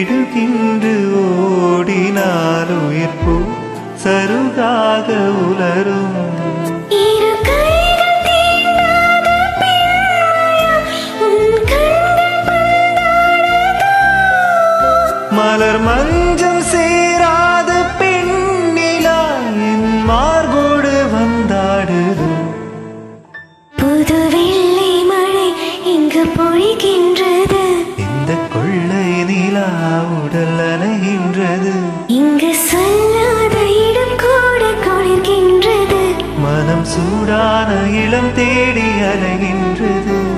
திடுகின்று ஓடினால் உயிர்ப்பு சருகாக உலரும் இரு கைகள் தீண்டாத பெண்மையா, உன் கண்கள் மலர் மஞ்சம் சேராத பெண்ணிலா என் மார்போடு வந்தாடுது புது வெள்ளை மழை இங்கு பொழிகின்றது இந்த கொள்ளை நிலா உடல் அலைகின்றது இங்கு சொல்லாத இடம் கூட குளிர்கின்றது மனம் சூடான இளம் தேடி அலைகின்றது